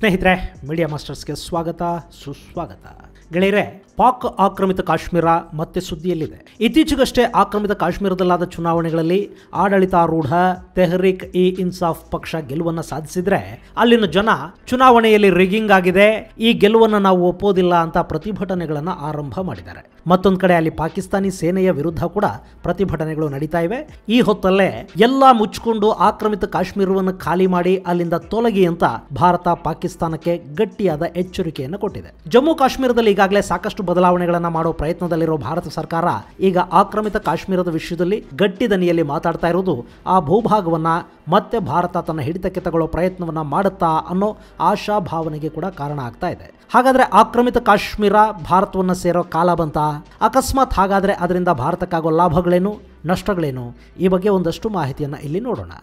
ಸ್ನೇಹಿತರೆ ಮೀಡಿಯಾ ಮಾಸ್ಟರ್ಸ್ಗೆ ಸ್ವಾಗತ ಸುಸ್ವಾಗತ ಗೆಳೆಯರೆ ಪಾಕ್ ಆಕ್ರಮಿತ ಕಾಶ್ಮೀರ ಮತ್ತೆ ಸುದ್ದಿಯಲ್ಲಿದೆ ಇತ್ತೀಚೆಗಷ್ಟೇ ಆಕ್ರಮಿತ ಕಾಶ್ಮೀರದಲ್ಲಾದ ಚುನಾವಣೆಗಳಲ್ಲಿ ಆಡಳಿತಾರೂಢ ತೆಹ್ರಿಕ್ ಇ ಇನ್ಸಾಫ್ ಪಕ್ಷ ಗೆಲುವನ್ನು ಸಾಧಿಸಿದ್ರೆ ಅಲ್ಲಿನ ಜನ ಚುನಾವಣೆಯಲ್ಲಿ ರಿಗಿಂಗ್ ಆಗಿದೆ ಈ ಗೆಲುವನ್ನು ನಾವು ಒಪ್ಪೋದಿಲ್ಲ ಅಂತ ಪ್ರತಿಭಟನೆಗಳನ್ನು ಆರಂಭ ಮಾಡಿದ್ದಾರೆ ಮತ್ತೊಂದು ಕಡೆ ಅಲ್ಲಿ ಪಾಕಿಸ್ತಾನಿ ಸೇನೆಯ ವಿರುದ್ಧ ಕೂಡ ಪ್ರತಿಭಟನೆಗಳು ನಡೀತಾ ಇವೆ ಈ ಹೊತ್ತಲ್ಲೇ ಎಲ್ಲ ಮುಚ್ಚಿಕೊಂಡು ಆಕ್ರಮಿತ ಕಾಶ್ಮೀರವನ್ನು ಖಾಲಿ ಮಾಡಿ ಅಲ್ಲಿಂದ ತೊಲಗಿ ಅಂತ ಭಾರತ ಪಾಕಿಸ್ತಾನಕ್ಕೆ ಗಟ್ಟಿಯಾದ ಎಚ್ಚರಿಕೆಯನ್ನು ಕೊಟ್ಟಿದೆ ಜಮ್ಮು ಕಾಶ್ಮೀರದಲ್ಲಿ ಈಗಾಗಲೇ ಸಾಕಷ್ಟು ಬದಲಾವಣೆಗಳನ್ನು ಮಾಡೋ ಪ್ರಯತ್ನದಲ್ಲಿರೋ ಭಾರತ ಸರ್ಕಾರ ಈಗ ಆಕ್ರಮಿತ ಕಾಶ್ಮೀರದ ವಿಷಯದಲ್ಲಿ ಗಟ್ಟಿ ದನಿಯಲ್ಲಿ ಮಾತಾಡ್ತಾ ಇರೋದು ಆ ಭೂಭಾಗವನ್ನ ಮತ್ತೆ ಭಾರತ ತನ್ನ ಹಿಡಿತಕ್ಕೆ ತಗೊಳ್ಳೋ ಪ್ರಯತ್ನವನ್ನ ಮಾಡುತ್ತಾ ಅನ್ನೋ ಆಶಾ ಭಾವನೆಗೆ ಕೂಡ ಕಾರಣ ಆಗ್ತಾ ಇದೆ ಹಾಗಾದ್ರೆ ಆಕ್ರಮಿತ ಕಾಶ್ಮೀರ ಭಾರತವನ್ನು ಸೇರೋ ಕಾಲ ಬಂತ ಅಕಸ್ಮಾತ್ ಹಾಗಾದ್ರೆ ಅದರಿಂದ ಭಾರತಕ್ಕಾಗೋ ಲಾಭಗಳೇನು ನಷ್ಟಗಳೇನು ಈ ಬಗ್ಗೆ ಒಂದಷ್ಟು ಮಾಹಿತಿಯನ್ನು ಇಲ್ಲಿ ನೋಡೋಣ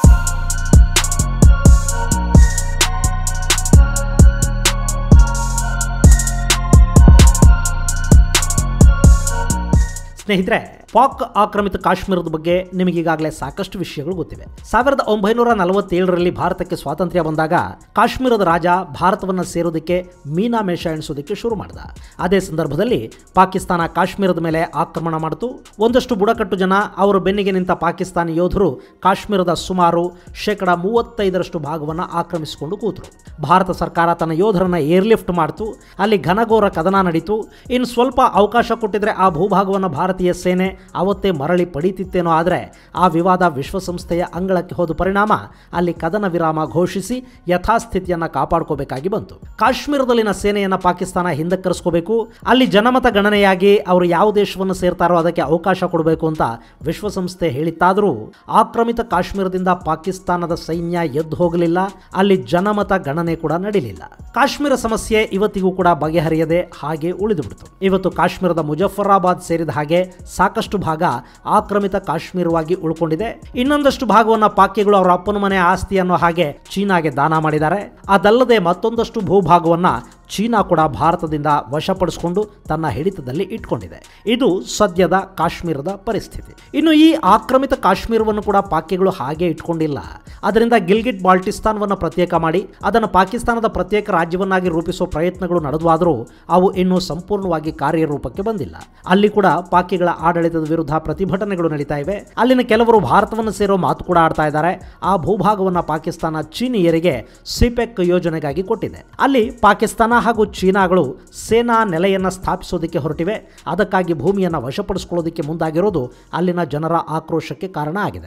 ಸ್ನೇಹಿತರೆ ಪಾಕ್ ಆಕ್ರಮಿತ ಕಾಶ್ಮೀರದ ಬಗ್ಗೆ ನಿಮಗೀಗಾಗಲೇ ಸಾಕಷ್ಟು ವಿಷಯಗಳು ಗೊತ್ತಿವೆ ಸಾವಿರದ ಒಂಬೈನೂರ ನಲವತ್ತೇಳರಲ್ಲಿ ಭಾರತಕ್ಕೆ ಸ್ವಾತಂತ್ರ್ಯ ಬಂದಾಗ ಕಾಶ್ಮೀರದ ರಾಜ ಭಾರತವನ್ನು ಸೇರೋದಕ್ಕೆ ಮೀನಾಮೇಷ ಎಣಿಸೋದಕ್ಕೆ ಶುರು ಮಾಡಿದ ಅದೇ ಸಂದರ್ಭದಲ್ಲಿ ಪಾಕಿಸ್ತಾನ ಕಾಶ್ಮೀರದ ಮೇಲೆ ಆಕ್ರಮಣ ಮಾಡಿತು ಒಂದಷ್ಟು ಬುಡಕಟ್ಟು ಜನ ಅವರು ಬೆನ್ನಿಗೆ ನಿಂತ ಪಾಕಿಸ್ತಾನಿ ಯೋಧರು ಕಾಶ್ಮೀರದ ಸುಮಾರು ಶೇಕಡ ಮೂವತ್ತೈದರಷ್ಟು ಭಾಗವನ್ನು ಆಕ್ರಮಿಸಿಕೊಂಡು ಕೂತರು ಭಾರತ ಸರ್ಕಾರ ತನ್ನ ಯೋಧರನ್ನ ಏರ್ಲಿಫ್ಟ್ ಮಾಡಿತು ಅಲ್ಲಿ ಘನಘೋರ ಕದನ ನಡೀತು ಇನ್ನು ಸ್ವಲ್ಪ ಅವಕಾಶ ಕೊಟ್ಟಿದ್ರೆ ಆ ಭೂಭಾಗವನ್ನು ಭಾರತೀಯ ಸೇನೆ ಅವತ್ತೇ ಮರಳಿ ಪಡೀತಿತ್ತೇನೋ ಆದರೆ ಆ ವಿವಾದ ವಿಶ್ವಸಂಸ್ಥೆಯ ಅಂಗಳಕ್ಕೆ ಹೋದ ಪರಿಣಾಮ ಅಲ್ಲಿ ಕದನ ವಿರಾಮ ಘೋಷಿಸಿ ಯಥಾಸ್ಥಿತಿಯನ್ನು ಕಾಪಾಡ್ಕೋಬೇಕಾಗಿ ಬಂತು ಕಾಶ್ಮೀರದಲ್ಲಿನ ಸೇನೆಯನ್ನು ಪಾಕಿಸ್ತಾನ ಹಿಂದಕ್ಕೆ ಕರೆಸ್ಕೋಬೇಕು ಅಲ್ಲಿ ಜನಮತ ಗಣನೆಯಾಗಿ ಅವರು ಯಾವ ದೇಶವನ್ನು ಸೇರ್ತಾರೋ ಅದಕ್ಕೆ ಅವಕಾಶ ಕೊಡಬೇಕು ಅಂತ ವಿಶ್ವಸಂಸ್ಥೆ ಹೇಳಿತ್ತಾದರೂ ಆಕ್ರಮಿತ ಕಾಶ್ಮೀರದಿಂದ ಪಾಕಿಸ್ತಾನದ ಸೈನ್ಯ ಎದ್ದು ಹೋಗಲಿಲ್ಲ ಅಲ್ಲಿ ಜನಮತ ಗಣನೆ ಕೂಡ ನಡೀಲಿಲ್ಲ ಕಾಶ್ಮೀರ ಸಮಸ್ಯೆ ಇವತ್ತಿಗೂ ಕೂಡ ಬಗೆಹರಿಯದೆ ಹಾಗೆ ಉಳಿದುಬಿಡ್ತು ಇವತ್ತು ಕಾಶ್ಮೀರದ ಮುಜಫರಾಬಾದ್ ಸೇರಿದ ಹಾಗೆ ಸಾಕಷ್ಟು ಭಾಗ ಆಕ್ರಮಿತ ಕಾಶ್ಮೀರವಾಗಿ ಉಳ್ಕೊಂಡಿದೆ ಇನ್ನೊಂದಷ್ಟು ಭಾಗವನ್ನು ಪಾಕಿಗಳು ಅವರ ಅಪ್ಪನ ಮನೆ ಆಸ್ತಿ ಅನ್ನೋ ಹಾಗೆ ಚೀನಾಗೆ ದಾನ ಮಾಡಿದ್ದಾರೆ ಅದಲ್ಲದೆ ಮತ್ತೊಂದಷ್ಟು ಭೂಭಾಗವನ್ನ ಚೀನಾ ಕೂಡ ಭಾರತದಿಂದ ವಶಪಡಿಸಿಕೊಂಡು ತನ್ನ ಹಿಡಿತದಲ್ಲಿ ಇಟ್ಕೊಂಡಿದೆ ಇದು ಸದ್ಯದ ಕಾಶ್ಮೀರದ ಪರಿಸ್ಥಿತಿ ಇನ್ನು ಈ ಆಕ್ರಮಿತ ಕಾಶ್ಮೀರವನ್ನು ಕೂಡ ಪಾಕಿಗಳು ಹಾಗೆ ಇಟ್ಕೊಂಡಿಲ್ಲ ಅದರಿಂದ ಗಿಲ್ಗಿಟ್ ಬಾಲ್ಟಿಸ್ತಾನವನ್ನು ಪ್ರತ್ಯೇಕ ಮಾಡಿ ಅದನ್ನು ಪಾಕಿಸ್ತಾನದ ಪ್ರತ್ಯೇಕ ರಾಜ್ಯವನ್ನಾಗಿ ರೂಪಿಸುವ ಪ್ರಯತ್ನಗಳು ನಡೆದುವಾದರೂ ಅವು ಇನ್ನೂ ಸಂಪೂರ್ಣವಾಗಿ ಕಾರ್ಯರೂಪಕ್ಕೆ ಬಂದಿಲ್ಲ ಅಲ್ಲಿ ಕೂಡ ಪಾಕಿಗಳ ಆಡಳಿತದ ವಿರುದ್ಧ ಪ್ರತಿಭಟನೆಗಳು ನಡೀತಾ ಇವೆ ಅಲ್ಲಿನ ಕೆಲವರು ಭಾರತವನ್ನು ಸೇರೋ ಮಾತು ಕೂಡ ಆಡ್ತಾ ಇದ್ದಾರೆ ಆ ಭೂಭಾಗವನ್ನು ಪಾಕಿಸ್ತಾನ ಚೀನಿಯರಿಗೆ ಸಿಪೆಕ್ ಯೋಜನೆಗಾಗಿ ಕೊಟ್ಟಿದೆ ಅಲ್ಲಿ ಪಾಕಿಸ್ತಾನ ಹಾಗೂ ಚೀನಾಗಳು ಸೇನಾ ನೆಲೆಯನ್ನು ಸ್ಥಾಪಿಸೋದಕ್ಕೆ ಹೊರಟಿವೆ ಅದಕ್ಕಾಗಿ ಭೂಮಿಯನ್ನು ವಶಪಡಿಸಿಕೊಳ್ಳೋದಕ್ಕೆ ಮುಂದಾಗಿರೋದು ಅಲ್ಲಿನ ಜನರ ಆಕ್ರೋಶಕ್ಕೆ ಕಾರಣ ಆಗಿದೆ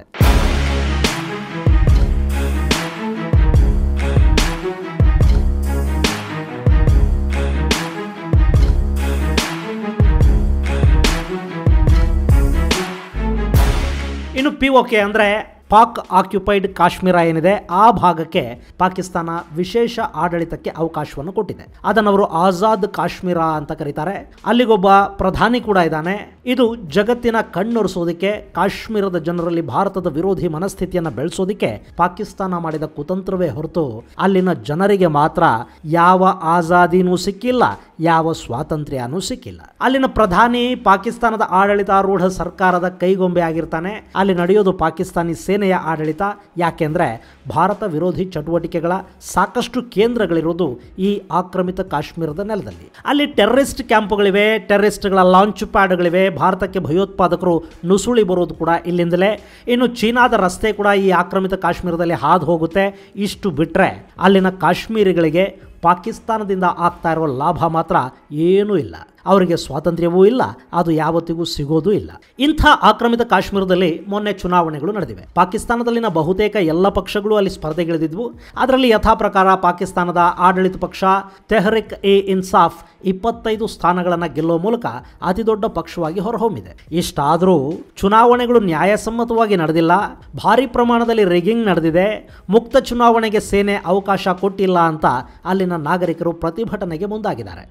ಇನ್ನು ಪಿ ಓಕೆ ಅಂದರೆ ಪಾಕ್ ಆಕ್ಯುಪೈಡ್ ಕಾಶ್ಮೀರ ಏನಿದೆ ಆ ಭಾಗಕ್ಕೆ ಪಾಕಿಸ್ತಾನ ವಿಶೇಷ ಆಡಳಿತಕ್ಕೆ ಅವಕಾಶವನ್ನು ಕೊಟ್ಟಿದೆ ಅದನ್ನು ಅವರು ಆಜಾದ್ ಕಾಶ್ಮೀರ ಅಂತ ಕರೀತಾರೆ ಅಲ್ಲಿಗೊಬ್ಬ ಪ್ರಧಾನಿ ಕೂಡ ಇದ್ದಾನೆ ಇದು ಜಗತ್ತಿನ ಕಣ್ಣೊರೆಸೋದಕ್ಕೆ ಕಾಶ್ಮೀರದ ಜನರಲ್ಲಿ ಭಾರತದ ವಿರೋಧಿ ಮನಸ್ಥಿತಿಯನ್ನು ಬೆಳೆಸೋದಕ್ಕೆ ಪಾಕಿಸ್ತಾನ ಮಾಡಿದ ಕುತಂತ್ರವೇ ಹೊರತು ಅಲ್ಲಿನ ಜನರಿಗೆ ಮಾತ್ರ ಯಾವ ಆಜಾದಿನೂ ಸಿಕ್ಕಿಲ್ಲ ಯಾವ ಸ್ವಾತಂತ್ರ್ಯನೂ ಸಿಕ್ಕಿಲ್ಲ ಅಲ್ಲಿನ ಪ್ರಧಾನಿ ಪಾಕಿಸ್ತಾನದ ಆಡಳಿತಾರೂಢ ಸರ್ಕಾರದ ಕೈಗೊಂಬೆ ಆಗಿರ್ತಾನೆ ಅಲ್ಲಿ ನಡೆಯೋದು ಪಾಕಿಸ್ತಾನಿ ಸೇನೆಯ ಆಡಳಿತ ಯಾಕೆಂದ್ರೆ ಭಾರತ ವಿರೋಧಿ ಚಟುವಟಿಕೆಗಳ ಸಾಕಷ್ಟು ಕೇಂದ್ರಗಳಿರೋದು ಈ ಆಕ್ರಮಿತ ಕಾಶ್ಮೀರದ ನೆಲದಲ್ಲಿ ಅಲ್ಲಿ ಟೆರರಿಸ್ಟ್ ಕ್ಯಾಂಪ್ಗಳಿವೆ ಟೆರರಿಸ್ಟ್ಗಳ ಲಾಂಚ್ ಪ್ಯಾಡ್ಗಳಿವೆ ಭಾರತಕ್ಕೆ ಭಯೋತ್ಪಾದಕರು ನುಸುಳಿ ಬರೋದು ಕೂಡ ಇಲ್ಲಿಂದಲೇ ಇನ್ನು ಚೀನಾದ ರಸ್ತೆ ಕೂಡ ಈ ಆಕ್ರಮಿತ ಕಾಶ್ಮೀರದಲ್ಲಿ ಹಾದು ಹೋಗುತ್ತೆ ಇಷ್ಟು ಬಿಟ್ಟರೆ ಅಲ್ಲಿನ ಕಾಶ್ಮೀರಿಗಳಿಗೆ ಪಾಕಿಸ್ತಾನದಿಂದ ಆಗ್ತಾ ಇರೋ ಲಾಭ ಮಾತ್ರ ಏನೂ ಇಲ್ಲ ಅವರಿಗೆ ಸ್ವಾತಂತ್ರ್ಯವೂ ಇಲ್ಲ ಅದು ಯಾವತ್ತಿಗೂ ಸಿಗೋದೂ ಇಲ್ಲ ಇಂಥ ಆಕ್ರಮಿತ ಕಾಶ್ಮೀರದಲ್ಲಿ ಮೊನ್ನೆ ಚುನಾವಣೆಗಳು ನಡೆದಿವೆ ಪಾಕಿಸ್ತಾನದಲ್ಲಿನ ಬಹುತೇಕ ಎಲ್ಲ ಪಕ್ಷಗಳು ಅಲ್ಲಿ ಸ್ಪರ್ಧೆಗಿಳಿದಿದ್ವು ಅದರಲ್ಲಿ ಯಥಾ ಪ್ರಕಾರ ಪಾಕಿಸ್ತಾನದ ಆಡಳಿತ ಪಕ್ಷ ತೆಹರಿಕ್ ಎ ಇನ್ಸಾಫ್ ಇಪ್ಪತ್ತೈದು ಸ್ಥಾನಗಳನ್ನು ಗೆಲ್ಲುವ ಮೂಲಕ ಅತಿ ದೊಡ್ಡ ಪಕ್ಷವಾಗಿ ಹೊರಹೊಮ್ಮಿದೆ ಇಷ್ಟಾದರೂ ಚುನಾವಣೆಗಳು ನ್ಯಾಯಸಮ್ಮತವಾಗಿ ನಡೆದಿಲ್ಲ ಭಾರಿ ಪ್ರಮಾಣದಲ್ಲಿ ರಿಗಿಂಗ್ ನಡೆದಿದೆ ಮುಕ್ತ ಚುನಾವಣೆಗೆ ಸೇನೆ ಅವಕಾಶ ಕೊಟ್ಟಿಲ್ಲ ಅಂತ ಅಲ್ಲಿನ ನಾಗರಿಕರು ಪ್ರತಿಭಟನೆಗೆ ಮುಂದಾಗಿದ್ದಾರೆ ಅಯ್ಯೋ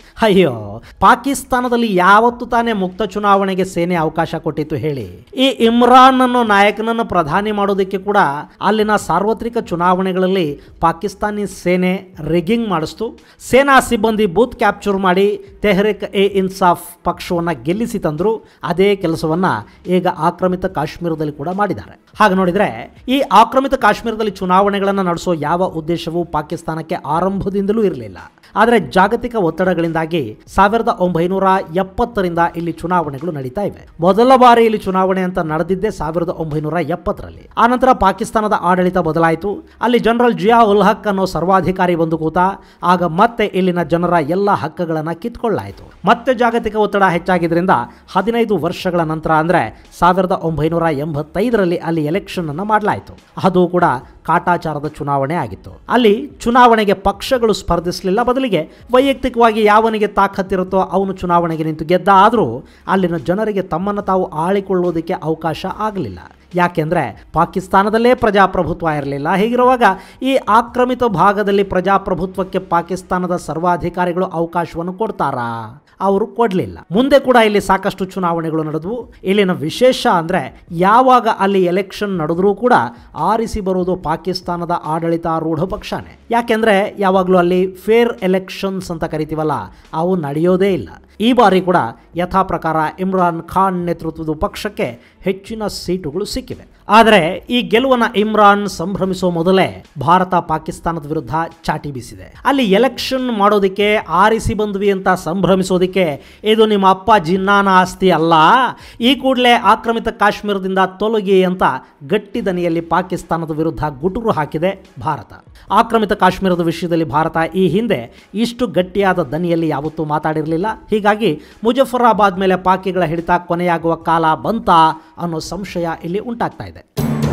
ಅಯ್ಯೋ ಪಾಕಿಸ್ತಾನದಲ್ಲಿ ಯಾವತ್ತು ತಾನೇ ಮುಕ್ತ ಚುನಾವಣೆಗೆ ಸೇನೆ ಅವಕಾಶ ಕೊಟ್ಟಿತ್ತು ಹೇಳಿ ಈ ಇಮ್ರಾನ್ ಅನ್ನೋ ನಾಯಕನನ್ನು ಪ್ರಧಾನಿ ಮಾಡೋದಕ್ಕೆ ಕೂಡ ಅಲ್ಲಿನ ಸಾರ್ವತ್ರಿಕ ಚುನಾವಣೆಗಳಲ್ಲಿ ಪಾಕಿಸ್ತಾನಿ ಸೇನೆ ರಿಗಿಂಗ್ ಮಾಡಿಸ್ತು ಸೇನಾ ಸಿಬ್ಬಂದಿ ಬೂತ್ ಕ್ಯಾಪ್ಚರ್ ಮಾಡಿ ತೆಹರಿಕ್ ಎ ಇನ್ಸಾಫ್ ಪಕ್ಷವನ್ನು ಗೆಲ್ಲಿಸಿ ತಂದ್ರು ಅದೇ ಕೆಲಸವನ್ನ ಈಗ ಆಕ್ರಮಿತ ಕಾಶ್ಮೀರದಲ್ಲಿ ಕೂಡ ಮಾಡಿದ್ದಾರೆ ಹಾಗೆ ನೋಡಿದ್ರೆ ಈ ಆಕ್ರಮಿತ ಕಾಶ್ಮೀರದಲ್ಲಿ ಚುನಾವಣೆಗಳನ್ನು ನಡೆಸೋ ಯಾವ ಉದ್ದೇಶವೂ ಪಾಕಿಸ್ತಾನಕ್ಕೆ ಆರಂಭದಿಂದಲೂ ಇರಲಿಲ್ಲ ಆದರೆ ಜಾಗತಿಕ ಒತ್ತಡಗಳಿಂದಾಗಿ ಸಾವಿರದ ಒಂಬೈನೂರ ಎಪ್ಪತ್ತರಿಂದ ಇಲ್ಲಿ ಚುನಾವಣೆಗಳು ನಡೀತಾ ಇವೆ ಮೊದಲ ಬಾರಿ ಇಲ್ಲಿ ಚುನಾವಣೆ ಅಂತ ನಡೆದಿದ್ದೇ ಸಾವಿರದ ಒಂಬೈನೂರ ಎಪ್ಪತ್ತರಲ್ಲಿ ಆನಂತರ ಪಾಕಿಸ್ತಾನದ ಆಡಳಿತ ಬದಲಾಯಿತು ಅಲ್ಲಿ ಜನರಲ್ ಜಿಯಾ ಉಲ್ ಹಕ್ ಅನ್ನೋ ಸರ್ವಾಧಿಕಾರಿ ಬಂದು ಕೂತ ಆಗ ಮತ್ತೆ ಇಲ್ಲಿನ ಜನರ ಎಲ್ಲ ಹಕ್ಕುಗಳನ್ನು ಕಿತ್ಕೊಳ್ಳಾಯಿತು ಮತ್ತೆ ಜಾಗತಿಕ ಒತ್ತಡ ಹೆಚ್ಚಾಗಿದ್ದರಿಂದ ಹದಿನೈದು ವರ್ಷಗಳ ನಂತರ ಅಂದರೆ ಸಾವಿರದ ಒಂಬೈನೂರ ಎಂಬತ್ತೈದರಲ್ಲಿ ಅಲ್ಲಿ ಎಲೆಕ್ಷನ್ ಅನ್ನು ಮಾಡಲಾಯಿತು ಅದು ಕೂಡ ಕಾಟಾಚಾರದ ಚುನಾವಣೆ ಆಗಿತ್ತು ಅಲ್ಲಿ ಚುನಾವಣೆಗೆ ಪಕ್ಷಗಳು ಸ್ಪರ್ಧಿಸಲಿಲ್ಲ ಬದಲಿಗೆ ವೈಯಕ್ತಿಕವಾಗಿ ಯಾವನಿಗೆ ತಾಕತ್ತಿರುತ್ತೋ ಅವನು ಚುನಾವಣೆಗೆ ನಿಂತು ಗೆದ್ದ ಆದರೂ ಅಲ್ಲಿನ ಜನರಿಗೆ ತಮ್ಮನ್ನು ತಾವು ಆಳಿಕೊಳ್ಳೋದಕ್ಕೆ ಅವಕಾಶ ಆಗಲಿಲ್ಲ ಯಾಕೆಂದರೆ ಪಾಕಿಸ್ತಾನದಲ್ಲೇ ಪ್ರಜಾಪ್ರಭುತ್ವ ಇರಲಿಲ್ಲ ಹೀಗಿರುವಾಗ ಈ ಆಕ್ರಮಿತ ಭಾಗದಲ್ಲಿ ಪ್ರಜಾಪ್ರಭುತ್ವಕ್ಕೆ ಪಾಕಿಸ್ತಾನದ ಸರ್ವಾಧಿಕಾರಿಗಳು ಅವಕಾಶವನ್ನು ಕೊಡ್ತಾರಾ ಅವರು ಕೊಡಲಿಲ್ಲ ಮುಂದೆ ಕೂಡ ಇಲ್ಲಿ ಸಾಕಷ್ಟು ಚುನಾವಣೆಗಳು ನಡೆದವು ಇಲ್ಲಿನ ವಿಶೇಷ ಅಂದರೆ ಯಾವಾಗ ಅಲ್ಲಿ ಎಲೆಕ್ಷನ್ ನಡೆದರೂ ಕೂಡ ಆರಿಸಿ ಬರುವುದು ಪಾಕಿಸ್ತಾನದ ಆಡಳಿತಾರೂಢ ಪಕ್ಷನೇ ಯಾಕೆಂದರೆ ಯಾವಾಗಲೂ ಅಲ್ಲಿ ಫೇರ್ ಎಲೆಕ್ಷನ್ಸ್ ಅಂತ ಕರಿತೀವಲ್ಲ ಅವು ನಡೆಯೋದೇ ಇಲ್ಲ ಈ ಬಾರಿ ಕೂಡ ಯಥಾ ಪ್ರಕಾರ ಇಮ್ರಾನ್ ಖಾನ್ ನೇತೃತ್ವದ ಪಕ್ಷಕ್ಕೆ ಹೆಚ್ಚಿನ ಸೀಟುಗಳು ಸಿಕ್ಕಿವೆ ಆದರೆ ಈ ಗೆಲುವನ್ನ ಇಮ್ರಾನ್ ಸಂಭ್ರಮಿಸುವ ಮೊದಲೇ ಭಾರತ ಪಾಕಿಸ್ತಾನದ ವಿರುದ್ಧ ಚಾಟಿ ಬೀಸಿದೆ ಅಲ್ಲಿ ಎಲೆಕ್ಷನ್ ಮಾಡೋದಕ್ಕೆ ಆರಿಸಿ ಬಂದ್ವಿ ಅಂತ ಸಂಭ್ರಮಿಸೋದಕ್ಕೆ ಇದು ನಿಮ್ಮ ಅಪ್ಪ ಜಿನ್ನಾನ ಆಸ್ತಿ ಅಲ್ಲ ಈ ಕೂಡಲೇ ಆಕ್ರಮಿತ ಕಾಶ್ಮೀರದಿಂದ ತೊಲಗಿ ಅಂತ ಗಟ್ಟಿ ದನಿಯಲ್ಲಿ ಪಾಕಿಸ್ತಾನದ ವಿರುದ್ಧ ಗುಟುರು ಹಾಕಿದೆ ಭಾರತ ಆಕ್ರಮಿತ ಕಾಶ್ಮೀರದ ವಿಷಯದಲ್ಲಿ ಭಾರತ ಈ ಹಿಂದೆ ಇಷ್ಟು ಗಟ್ಟಿಯಾದ ದನಿಯಲ್ಲಿ ಯಾವತ್ತೂ ಮಾತಾಡಿರಲಿಲ್ಲ ಹೀಗಾಗಿ ಮುಜಫರಾಬಾದ್ ಮೇಲೆ ಪಾಕಿಗಳ ಹಿಡಿತ ಕೊನೆಯಾಗುವ ಕಾಲ ಬಂತಾ ಅನ್ನೋ ಸಂಶಯ ಇಲ್ಲಿ ಉಂಟಾಗ್ತಾ ಇದೆ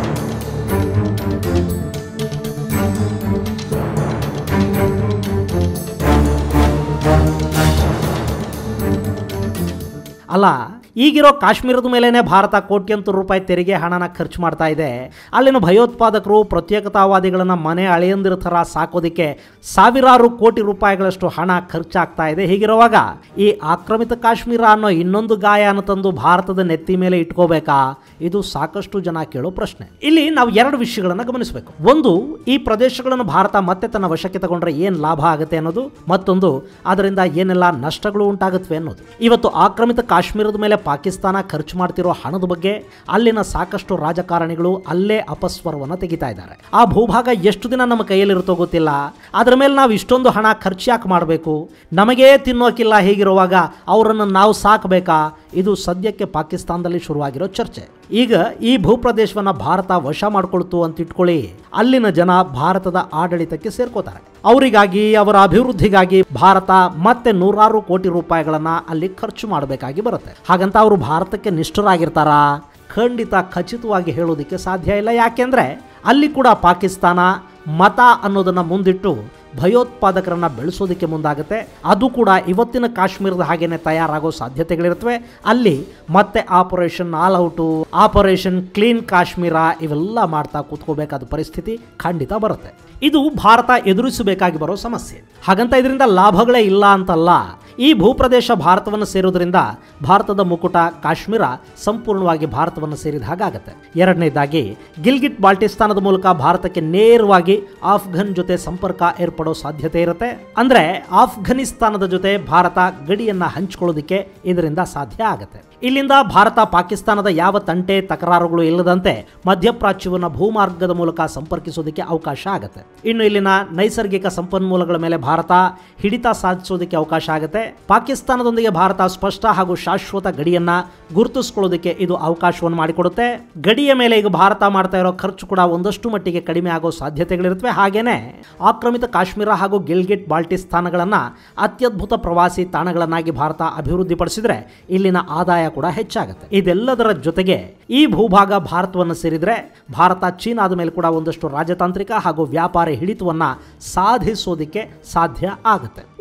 ಅಲ್ಲ ಈಗಿರೋ ಕಾಶ್ಮೀರದ ಮೇಲೇ ಭಾರತ ಕೋಟ್ಯಂತರ ರೂಪಾಯಿ ತೆರಿಗೆ ಹಣನ ಖರ್ಚು ಮಾಡ್ತಾ ಇದೆ ಅಲ್ಲಿನ ಭಯೋತ್ಪಾದಕರು ಪ್ರತ್ಯೇಕತಾವಾದಿಗಳನ್ನು ಮನೆ ಅಳೆಯಂದಿರ ಥರ ಸಾಕೋದಕ್ಕೆ ಸಾವಿರಾರು ಕೋಟಿ ರೂಪಾಯಿಗಳಷ್ಟು ಹಣ ಖರ್ಚಾಗ್ತಾ ಇದೆ ಹೀಗಿರುವಾಗ ಈ ಆಕ್ರಮಿತ ಕಾಶ್ಮೀರ ಅನ್ನೋ ಇನ್ನೊಂದು ಗಾಯನ ತಂದು ಭಾರತದ ನೆತ್ತಿ ಮೇಲೆ ಇಟ್ಕೋಬೇಕಾ ಇದು ಸಾಕಷ್ಟು ಜನ ಕೇಳೋ ಪ್ರಶ್ನೆ ಇಲ್ಲಿ ನಾವು ಎರಡು ವಿಷಯಗಳನ್ನು ಗಮನಿಸಬೇಕು ಒಂದು ಈ ಪ್ರದೇಶಗಳನ್ನು ಭಾರತ ಮತ್ತೆ ತನ್ನ ವಶಕ್ಕೆ ತಗೊಂಡ್ರೆ ಏನು ಲಾಭ ಆಗುತ್ತೆ ಅನ್ನೋದು ಮತ್ತೊಂದು ಅದರಿಂದ ಏನೆಲ್ಲ ನಷ್ಟಗಳು ಉಂಟಾಗುತ್ತವೆ ಅನ್ನೋದು ಇವತ್ತು ಆಕ್ರಮಿತ ಕಾಶ್ಮೀರದ ಮೇಲೆ ಪಾಕಿಸ್ತಾನ ಖರ್ಚು ಮಾಡ್ತಿರೋ ಹಣದ ಬಗ್ಗೆ ಅಲ್ಲಿನ ಸಾಕಷ್ಟು ರಾಜಕಾರಣಿಗಳು ಅಲ್ಲೇ ಅಪಸ್ವರವನ್ನು ತೆಗಿತಾ ಇದ್ದಾರೆ ಆ ಭೂಭಾಗ ಎಷ್ಟು ದಿನ ನಮ್ಮ ಕೈಯಲ್ಲಿರುತ್ತೋ ಗೊತ್ತಿಲ್ಲ ಅದರ ಮೇಲೆ ನಾವು ಇಷ್ಟೊಂದು ಹಣ ಖರ್ಚು ಯಾಕೆ ಮಾಡಬೇಕು ನಮಗೇ ತಿನ್ನೋಕಿಲ್ಲ ಹೀಗಿರುವಾಗ ಅವರನ್ನು ನಾವು ಸಾಕಬೇಕಾ ಇದು ಸದ್ಯಕ್ಕೆ ಪಾಕಿಸ್ತಾನದಲ್ಲಿ ಶುರುವಾಗಿರೋ ಚರ್ಚೆ ಈಗ ಈ ಭೂಪ್ರದೇಶವನ್ನು ಭಾರತ ವಶ ಮಾಡ್ಕೊಳ್ತು ಅಂತ ಇಟ್ಕೊಳ್ಳಿ ಅಲ್ಲಿನ ಜನ ಭಾರತದ ಆಡಳಿತಕ್ಕೆ ಸೇರ್ಕೋತಾರೆ ಅವರಿಗಾಗಿ ಅವರ ಅಭಿವೃದ್ಧಿಗಾಗಿ ಭಾರತ ಮತ್ತೆ ನೂರಾರು ಕೋಟಿ ರೂಪಾಯಿಗಳನ್ನ ಅಲ್ಲಿ ಖರ್ಚು ಮಾಡಬೇಕಾಗಿ ಬರುತ್ತೆ ಹಾಗಂತ ಅವರು ಭಾರತಕ್ಕೆ ನಿಷ್ಠರಾಗಿರ್ತಾರಾ ಖಂಡಿತ ಖಚಿತವಾಗಿ ಹೇಳೋದಕ್ಕೆ ಸಾಧ್ಯ ಇಲ್ಲ ಯಾಕೆಂದ್ರೆ ಅಲ್ಲಿ ಕೂಡ ಪಾಕಿಸ್ತಾನ ಮತ ಅನ್ನೋದನ್ನ ಮುಂದಿಟ್ಟು ಭಯೋತ್ಪಾದಕರನ್ನ ಬೆಳೆಸೋದಕ್ಕೆ ಮುಂದಾಗುತ್ತೆ ಅದು ಕೂಡ ಇವತ್ತಿನ ಕಾಶ್ಮೀರದ ಹಾಗೇನೆ ತಯಾರಾಗೋ ಸಾಧ್ಯತೆಗಳಿರುತ್ತವೆ ಅಲ್ಲಿ ಮತ್ತೆ operation all out operation clean Kashmir ಇವೆಲ್ಲ ಮಾಡ್ತಾ ಕೂತ್ಕೋಬೇಕಾದ ಪರಿಸ್ಥಿತಿ ಖಂಡಿತ ಬರುತ್ತೆ ಇದು ಭಾರತ ಎದುರಿಸಬೇಕಾಗಿ ಬರೋ ಸಮಸ್ಯೆ ಹಾಗಂತ ಇದರಿಂದ ಲಾಭಗಳೇ ಇಲ್ಲ ಅಂತಲ್ಲ ಈ ಭೂಪ್ರದೇಶ ಭಾರತವನ್ನು ಸೇರೋದ್ರಿಂದ ಭಾರತದ ಮುಕುಟ ಕಾಶ್ಮೀರ ಸಂಪೂರ್ಣವಾಗಿ ಭಾರತವನ್ನು ಸೇರಿದ ಹಾಗಾಗತ್ತೆ ಎರಡನೇದಾಗಿ ಗಿಲ್ಗಿಟ್ ಬಾಲ್ಟಿಸ್ತಾನದ ಮೂಲಕ ಭಾರತಕ್ಕೆ ನೇರವಾಗಿ ಆಫ್ಘನ್ ಜೊತೆ ಸಂಪರ್ಕ ಏರ್ಪಡೋ ಸಾಧ್ಯತೆ ಇರುತ್ತೆ ಅಂದ್ರೆ ಆಫ್ಘನಿಸ್ತಾನದ ಜೊತೆ ಭಾರತ ಗಡಿಯನ್ನ ಹಂಚಿಕೊಳ್ಳೋದಕ್ಕೆ ಇದರಿಂದ ಸಾಧ್ಯ ಆಗುತ್ತೆ ಇಲ್ಲಿಂದ ಭಾರತ ಪಾಕಿಸ್ತಾನದ ಯಾವ ತಂಟೆ ತಕರಾರುಗಳು ಇಲ್ಲದಂತೆ ಮಧ್ಯಪ್ರಾಚ್ಯವನ್ನು ಭೂಮಾರ್ಗದ ಮೂಲಕ ಸಂಪರ್ಕಿಸೋದಕ್ಕೆ ಅವಕಾಶ ಆಗುತ್ತೆ ಇನ್ನು ಇಲ್ಲಿನ ನೈಸರ್ಗಿಕ ಸಂಪನ್ಮೂಲಗಳ ಮೇಲೆ ಭಾರತ ಹಿಡಿತ ಸಾಧಿಸೋದಕ್ಕೆ ಅವಕಾಶ ಆಗುತ್ತೆ ಪಾಕಿಸ್ತಾನದೊಂದಿಗೆ ಭಾರತ ಸ್ಪಷ್ಟ ಹಾಗೂ ಶಾಶ್ವತ ಗಡಿಯನ್ನ ಗುರುತಿಸ್ಕೊಳ್ಳೋದಕ್ಕೆ ಇದು ಅವಕಾಶವನ್ನು ಮಾಡಿಕೊಡುತ್ತೆ ಗಡಿಯ ಮೇಲೆ ಈಗ ಭಾರತ ಮಾಡ್ತಾ ಇರೋ ಖರ್ಚು ಕೂಡ ಒಂದಷ್ಟು ಮಟ್ಟಿಗೆ ಕಡಿಮೆ ಆಗೋ ಸಾಧ್ಯತೆಗಳಿರುತ್ತವೆ ಹಾಗೇನೆ ಆಕ್ರಮಿತ ಕಾಶ್ಮೀರ ಹಾಗೂ ಗಿಲ್ಗಿಟ್ ಬಾಲ್ಟಿಸ್ತಾನಗಳನ್ನ ಅತ್ಯದ್ಭುತ ಪ್ರವಾಸಿ ತಾಣಗಳನ್ನಾಗಿ ಭಾರತ ಅಭಿವೃದ್ಧಿಪಡಿಸಿದ್ರೆ ಇಲ್ಲಿನ ಆದಾಯ ಕೂಡ ಹೆಚ್ಚಾಗುತ್ತೆ ಇದೆಲ್ಲದರ ಜೊತೆಗೆ ಈ ಭೂಭಾಗ ಭಾರತವನ್ನು ಸೇರಿದ್ರೆ ಭಾರತ ಚೀನಾದ ಮೇಲೆ ಕೂಡ ಒಂದಷ್ಟು ರಾಜತಾಂತ್ರಿಕ ಹಾಗೂ ವ್ಯಾಪಾರಿ ಹಿಡಿತವನ್ನ ಸಾಧಿಸೋದಿಕ್ಕೆ ಸಾಧ್ಯ ಆಗುತ್ತೆ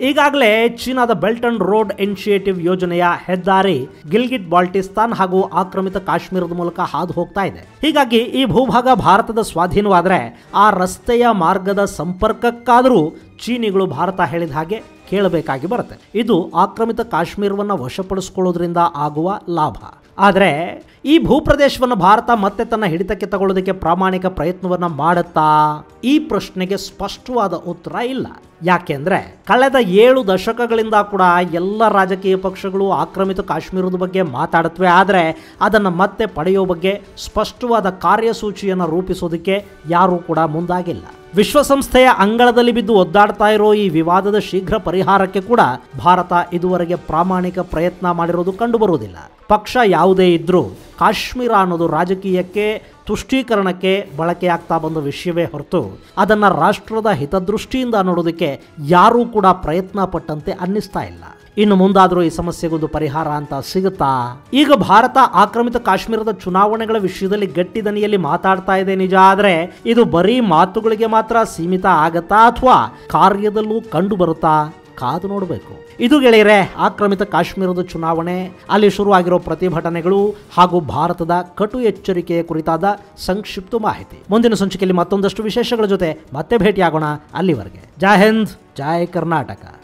ಈಗಾಗಲೇ ಚೀನಾದ ಬೆಲ್ಟ್ ಅಂಡ್ ರೋಡ್ ಇನಿಷಿಯೇಟಿವ್ ಯೋಜನೆಯ ಹೆದ್ದಾರಿ ಗಿಲ್ಗಿಟ್ ಬಾಲ್ಟಿಸ್ತಾನ್ ಹಾಗೂ ಆಕ್ರಮಿತ ಕಾಶ್ಮೀರದ ಮೂಲಕ ಹಾದು ಹೋಗ್ತಾ ಇದೆ ಹೀಗಾಗಿ ಈ ಭೂಭಾಗ ಭಾರತದ ಸ್ವಾಧೀನವಾದರೆ ಆ ರಸ್ತೆಯ ಮಾರ್ಗದ ಸಂಪರ್ಕಕ್ಕಾದರೂ ಚೀನಿಗಳು ಭಾರತ ಹೇಳಿದ ಹಾಗೆ ಕೇಳಬೇಕಾಗಿ ಬರುತ್ತೆ ಇದು ಆಕ್ರಮಿತ ಕಾಶ್ಮೀರವನ್ನು ವಶಪಡಿಸಿಕೊಳ್ಳೋದ್ರಿಂದ ಆಗುವ ಲಾಭ ಆದರೆ ಈ ಭೂಪ್ರದೇಶವನ್ನು ಭಾರತ ಮತ್ತೆ ತನ್ನ ಹಿಡಿತಕ್ಕೆ ತಗೊಳ್ಳೋದಕ್ಕೆ ಪ್ರಾಮಾಣಿಕ ಪ್ರಯತ್ನವನ್ನು ಮಾಡುತ್ತಾ ಈ ಪ್ರಶ್ನೆಗೆ ಸ್ಪಷ್ಟವಾದ ಉತ್ತರ ಇಲ್ಲ ಯಾಕೆಂದ್ರೆ ಕಳೆದ ಏಳು ದಶಕಗಳಿಂದ ಕೂಡ ಎಲ್ಲ ರಾಜಕೀಯ ಪಕ್ಷಗಳು ಆಕ್ರಮಿತ ಕಾಶ್ಮೀರದ ಬಗ್ಗೆ ಮಾತಾಡುತ್ತವೆ ಆದರೆ ಅದನ್ನು ಮತ್ತೆ ಪಡೆಯೋ ಬಗ್ಗೆ ಸ್ಪಷ್ಟವಾದ ಕಾರ್ಯಸೂಚಿಯನ್ನು ರೂಪಿಸೋದಕ್ಕೆ ಯಾರೂ ಕೂಡ ಮುಂದಾಗಿಲ್ಲ ವಿಶ್ವಸಂಸ್ಥೆಯ ಅಂಗಳದಲ್ಲಿ ಬಿದ್ದು ಒದ್ದಾಡ್ತಾ ಇರೋ ಈ ವಿವಾದದ ಶೀಘ್ರ ಪರಿಹಾರಕ್ಕೆ ಕೂಡ ಭಾರತ ಇದುವರೆಗೆ ಪ್ರಾಮಾಣಿಕ ಪ್ರಯತ್ನ ಮಾಡಿರೋದು ಕಂಡುಬರುವುದಿಲ್ಲ ಪಕ್ಷ ಯಾವುದೇ ಇದ್ರೂ ಕಾಶ್ಮೀರ ಅನ್ನೋದು ರಾಜಕೀಯಕ್ಕೆ ತುಷ್ಟೀಕರಣಕ್ಕೆ ಬಳಕೆಯಾಗ್ತಾ ಬಂದ ವಿಷಯವೇ ಹೊರತು ಅದನ್ನು ರಾಷ್ಟ್ರದ ಹಿತದೃಷ್ಟಿಯಿಂದ ನೋಡೋದಕ್ಕೆ ಯಾರೂ ಕೂಡ ಪ್ರಯತ್ನ ಪಟ್ಟಂತೆ ಅನ್ನಿಸ್ತಾ ಇಲ್ಲ ಇನ್ನು ಮುಂದಾದರೂ ಈ ಸಮಸ್ಯೆಗೊಂದು ಪರಿಹಾರ ಅಂತ ಸಿಗುತ್ತಾ ಈಗ ಭಾರತ ಆಕ್ರಮಿತ ಕಾಶ್ಮೀರದ ಚುನಾವಣೆಗಳ ವಿಷಯದಲ್ಲಿ ಗಟ್ಟಿ ದನಿಯಲ್ಲಿ ಮಾತಾಡ್ತಾ ಇದೆ ನಿಜ ಆದರೆ ಇದು ಬರೀ ಮಾತುಗಳಿಗೆ ಮಾತ್ರ ಸೀಮಿತ ಆಗತ್ತಾ ಅಥವಾ ಕಾರ್ಯದಲ್ಲೂ ಕಂಡು ಬರುತ್ತಾ ಕಾದು ನೋಡಬೇಕು ಇದು ಗೆಳೆಯರೆ ಆಕ್ರಮಿತ ಕಾಶ್ಮೀರದ ಚುನಾವಣೆ ಅಲ್ಲಿ ಶುರುವಾಗಿರೋ ಪ್ರತಿಭಟನೆಗಳು ಹಾಗೂ ಭಾರತದ ಕಟು ಎಚ್ಚರಿಕೆಯ ಕುರಿತಾದ ಸಂಕ್ಷಿಪ್ತ ಮಾಹಿತಿ ಮುಂದಿನ ಸಂಚಿಕೆಯಲ್ಲಿ ಮತ್ತೊಂದಷ್ಟು ವಿಶೇಷಗಳ ಜೊತೆ ಮತ್ತೆ ಭೇಟಿಯಾಗೋಣ ಅಲ್ಲಿವರೆಗೆ ಜೈ ಹಿಂದ್ ಜೈ ಕರ್ನಾಟಕ